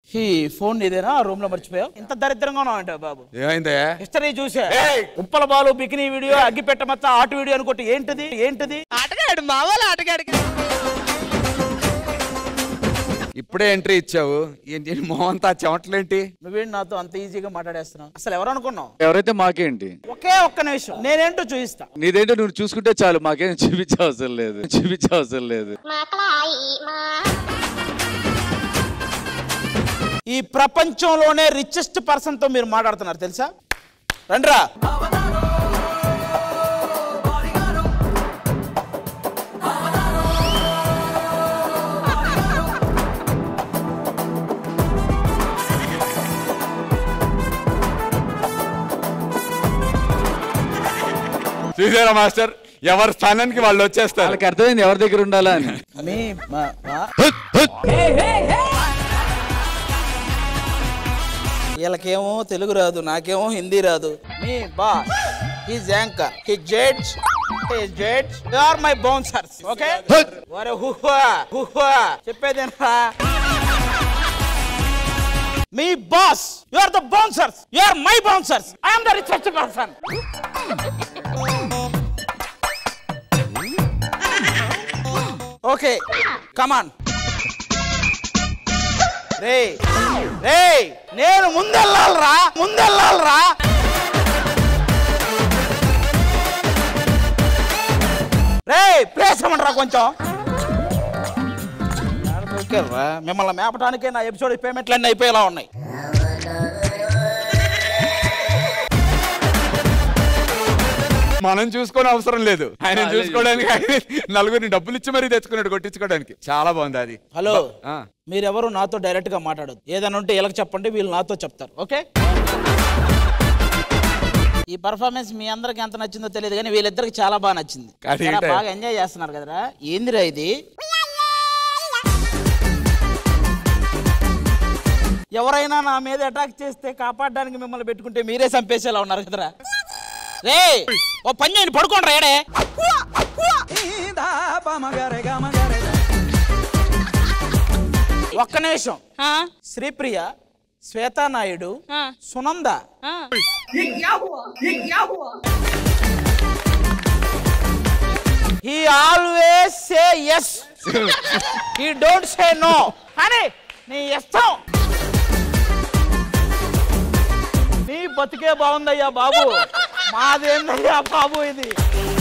ఈ ఫోన్ ఇదేనా రూమ్ లో మర్చిపోయావు ఇంత దరిద్రంగా ఉన్నావంట బాబు ఏమైందే హిస్టరీ చూసా ఉప్పల బాలు బికినీ వీడియో అగ్గిపెట్ట మచ్చ ఆటు వీడియో అనుకోటి ఏంటిది ఏంటిది ఆటగాడు మా వాళ్ళ ఆటగాడు ఇప్పుడే ఎంట్రీ ఇచ్చావు ఏంటి మొహంతా చెమటలేంటి నువ్వేంటి నాతో అంత ఈజీగా మాట్లాడేస్తున్నావు అసలు ఎవరు అనుకున్నావు ఎవరైతే మాకేంటి ఒకే ఒక్క నిమిషం నేనేంటో చూపిస్తా నీదేంటో నువ్వు చూసుకుంటే చాలు మాకేం చూపించే అవసరం లేదు చూపించే అవసరం లేదు ఈ ప్రపంచంలోనే రిచెస్ట్ పర్సన్ తో మీరు మాట్లాడుతున్నారు తెలుసా రండ్రా చూసారా మాస్టర్ ఎవరి స్థానానికి వాళ్ళు వచ్చేస్తారు వాళ్ళకి అర్థమైంది ఎవరి దగ్గర ఉండాలా అని మీ మా- మా- వీళ్ళకేమో తెలుగు రాదు నాకేమో హిందీ రాదు మీ బా his anchor he judge he judge you are my bouncers okay వరే హుహా హుహా చెప్పేదేనా మీ boss you are the bouncers you are my bouncers I am the richest person okay come on రే రే నేను ముందెళ్ళాలరా ముందెళ్ళాలరా రే ప్లేస్ ఇవ్వండిరా కొంచెం ఓకేరా మిమ్మల్ని మేపడానికే నా ఎపిసోడ్ పేమెంట్లు అన్నీ అయిపోయేలా ఉన్నాయి మనం చూసుకోని అవసరం లేదు ఆయన చూసుకోవడానికి ఆయన నలుగురిని డబ్బులు ఇచ్చి మరీ తెచ్చుకున్నాడు కొట్టించుకోవడానికి చాలా బాగుంది అది హలో ఆ. మీరెవరు నాతో డైరెక్ట్ గా మాట్లాడదు ఏదైనా ఉంటే వీళ్ళకి చెప్పండి వీళ్ళు నాతో చెప్తారు ఓకే ఈ పర్ఫార్మెన్స్ మీ అందరికి ఎంత నచ్చిందో తెలియదు కానీ వీళ్ళిద్దరికి చాలా బాగా నచ్చింది అది చాలా ఏంటి? బాగా ఎంజాయ్ చేస్తున్నారు కదరా ఏందిరా ఇది ఎవరైనా నా మీద అటాక్ చేస్తే కాపాడడానికి మిమ్మల్ని పెట్టుకుంటే మీరే చంపేసేలా ఉన్నారు కదరా రే ఓ పని చేయండి పడుకోండి రేడే ఒక్క నిమిషం Sripriya Swetha Naidu Sunanda he always say yes he don't say no అని నీ ఇష్టం నీ బతికే బాగుందయ్యా బాబు మాదేందయ్యా బాబు ఇది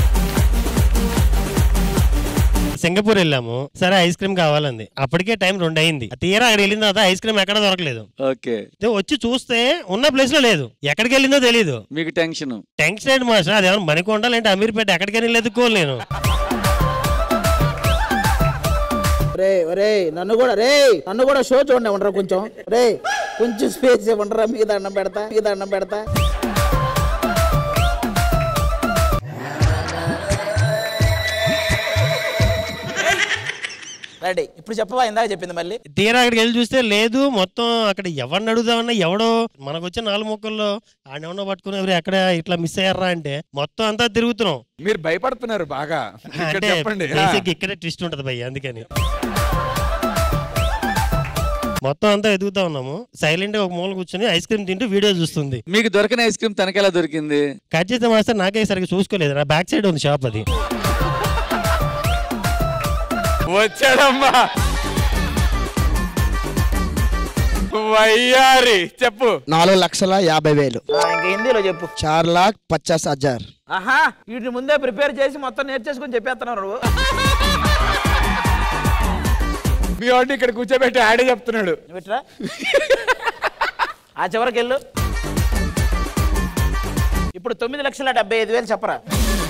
సింగపూర్ వెళ్ళాము సరే ఐస్ క్రీమ్ కావాలంది అప్పటికే టైం రెండు అయింది తీరా అక్కడ వెళ్ళిన తర్వాత ఐస్ క్రీమ్ ఎక్కడ దొరకలేదు ఓకే అయితే వచ్చి చూస్తే ఉన్న ప్లేస్ లో లేదు ఎక్కడికి వెళ్ళిందో తెలియదు మీకు టెన్షన్ టెన్షన్ ఏంటి మాస్టర్ అదేమన్నా మనకొండ లేదంటే అమీర్పేట ఎక్కడికి వెళ్ళి ఎదుకోవాలి నేను రే రే నన్ను కూడా రే నన్ను కూడా షో చూడండి ఉండరా కొంచెం రే కొంచెం స్పేస్ ఇవ్వండిరా మీకు దండం పెడతా మీకు దండం పెడతా రెడీ ఇప్పుడు చెప్పవా ఇందాక చెప్పింది మళ్ళీ తీరా అక్కడికి వెళ్ళి చూస్తే లేదు మొత్తం అక్కడ ఎవరిని అడుగుదామన్నా ఎవడో మనకు వచ్చే నాలుగు మొక్కల్లో ఆయన ఎవడో పట్టుకుని ఎవరు ఎక్కడ ఇట్లా మిస్ అయ్యారా అంటే మొత్తం అంతా తిరుగుతున్నాం మీరు భయపడుతున్నారు బాగా ఇక్కడ అంటే చెప్పండి ఆ. బేసిక్ ఇక్కడే ట్విస్ట్ ఉంటది భయ్య అందుకని మొత్తం అంతా ఎదుగుతా ఉన్నాము సైలెంట్ గా ఒక మూల కూర్చొని ఐస్ క్రీమ్ తింటూ వీడియో చూస్తుంది మీకు దొరికిన ఐస్ క్రీమ్ తనకెలా దొరికింది కట్ చేస్తే మాస్టర్ నాకే సరిగ్గా చూసుకోలేదు నా బ్యాక్ సైడ్ ఉంది షాప్ అది వచ్చాడమ్మా వయ్యారి చెప్పు నాలుగు లక్షల యాభై వేలు ఆ, ఇంక హిందీలో చెప్పు చార్ లాక్ పచాస్ హజార్ ఆహా వీటిని ముందే ప్రిపేర్ చేసి మొత్తం నేర్చేసుకొని చెప్పేస్తున్నావు నువ్వు మీ వాడిని ఇక్కడ కూర్చోబెట్టి ఆడే చెప్తున్నాడు నువ్వు ఇట్రా ఆ చివరికి వెళ్ళు ఇప్పుడు తొమ్మిది లక్షల డెబ్బై ఐదు వేలు చెప్పరా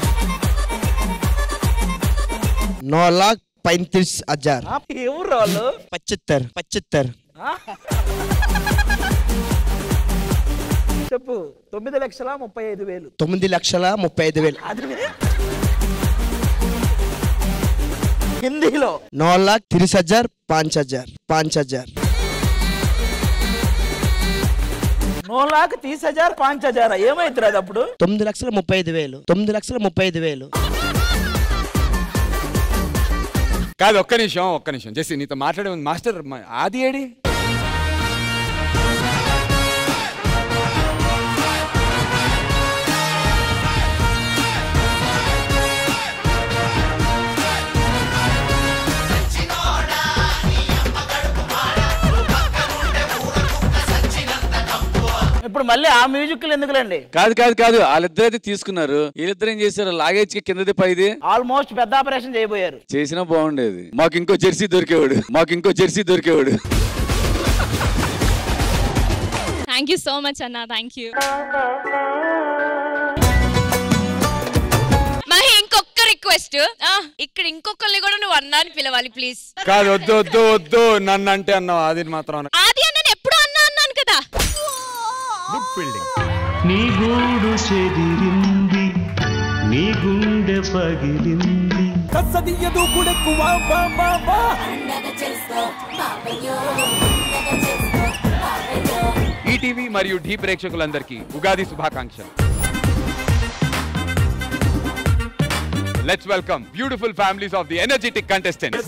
నौ लाख पैंतीस हजार ఆ, ఎవరు వాళ్ళు पचहत्तर पचहत्तर ఆ? చెప్పు తొమ్మిది లక్షల ముప్పై ఐదు వేలు తొమ్మిది లక్షల ముప్పై ఐదు వేలు అది వినే. హిందీలో नौ लाख तीस हजार पाँच हजार पाँच हजार నో లాక్ తీస్ హజార్ పాంచ్ హజార్ ఏమైతుంది అది అప్పుడు తొమ్మిది లక్షల ముప్పై ఐదు వేలు తొమ్మిది లక్షల ముప్పై ఐదు వేలు కాదు ఒక్క నిమిషం ఒక్క నిమిషం జెస్సీ నీతో మాట్లాడే ఉంది మాస్టర్ మ- ఆది ఏడి ఇప్పుడు మళ్ళీ ఆ మ్యూజిక్లు ఎందుకులేండి కాదు కాదు కాదు వాళ్ళిద్దరైతే తీసుకున్నారు వీళ్ళిద్దరు ఏం చేశారు లాగేజ్ కిందది పైది ఆల్మోస్ట్ పెద్ద ఆపరేషన్ చేయబోయారు చేసినా బాగుండేది మాకు ఇంకో జెర్సీ దొరికేవాడు మాకు ఇంకో జెర్సీ దొరికేవాడు థ్యాంక్ యూ సో మచ్ అన్న థ్యాంక్ యూ మహి ఇంకొక రిక్వెస్ట్ ఇక్కడ ఇంకొకరిని కూడా నువ్వు అన్నా అని పిలవాలి ప్లీజ్ కాదు వద్దు వద్దు వద్దు నన్ను అంటే అన్నావు అది మాత్రం అన- ఆది అన్న ఎప్పుడు అన్నా అన్నాను కదా నీ గూడు చెదిరింది నీ గుండె పగిలింది ఈటీవీ మరియు ఢీ ప్రేక్షకులందరికీ ఉగాది శుభాకాంక్షలు let's welcome beautiful families of the energetic contestant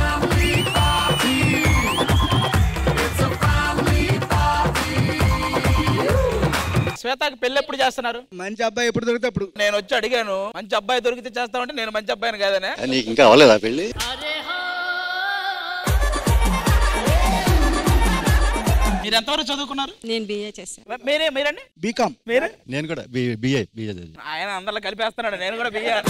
శ్వేతకి పెళ్లి ఎప్పుడు చేస్తున్నారు మంచి అబ్బాయి ఎప్పుడు దొరికితే అప్పుడు నేను వచ్చి అడిగాను మంచి అబ్బాయి దొరికితే చేస్తామంటే నేను మంచి అబ్బాయిని కాదనే నీకు ఇంకా అవ్వలేదా పెళ్ళి మీరు ఎంతవరకు చదువుకున్నారు నేను బిఏ చేశాను మీరే మీరండి బీకామ్ మీరే నేను కూడా బిఏ బిఏ ఆయన అందరిలో కలిపేస్తున్నాడు నేను కూడా బియ్య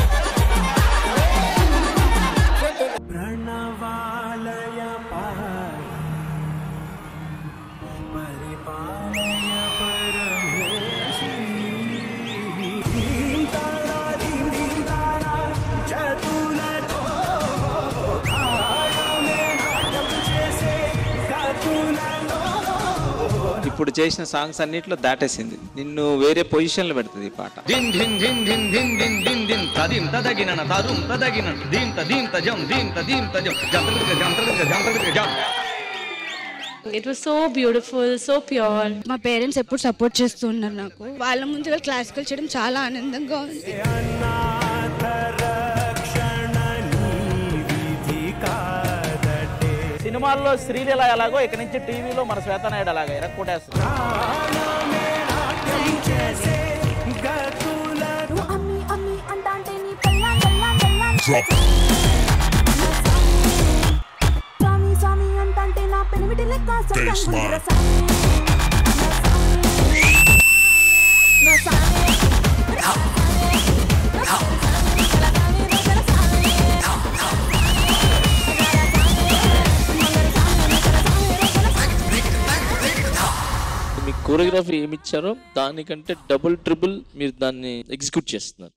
ఇప్పుడు చేసిన సాంగ్స్ అన్నిట్లో దాటేసింది నిన్ను వేరే పొజిషన్లో పెడుతుంది ఈ పాట దిన్ దిన్ దిన్ దిన్ దిన్ దిన్ దిన్ దిన్ తదిం తదగిన తరుం తదగిన దీం తదీం తజం దీం తదీం తజం జంతరిక జంతరిక జంతరిక జం it was so beautiful so pure మా పేరెంట్స్ ఎప్పుడు సపోర్ట్ చేస్తూ ఉన్నారు నాకు వాళ్ళ ముందు క్లాసికల్ చేయడం చాలా ఆనందంగా ఉంది సినిమాల్లో శ్రీలీల ఎలాగో ఇక నుంచి టీవీలో మన శ్వేతనాయుడు అలాగా ఎరక్కొట్టేస్తుంది అమ్మి అమ్మి అంటాంటే నీ పెళ్ళాం పెళ్ళాం పెళ్ళాం స్వామి స్వామి అంటాంటే నా పెనిమిటి లెక్క సొంతంగుందిర స్వామి. నా స్వామి. నా స్వామి. నా స్వామి. నా స్వామి. నా స్వామి. మీకు కోరియోగ్రఫీ ఏమి ఇచ్చారో దానికంటే డబుల్ ట్రిపుల్ మీరు దాన్ని ఎగ్జిక్యూట్ చేస్తున్నారు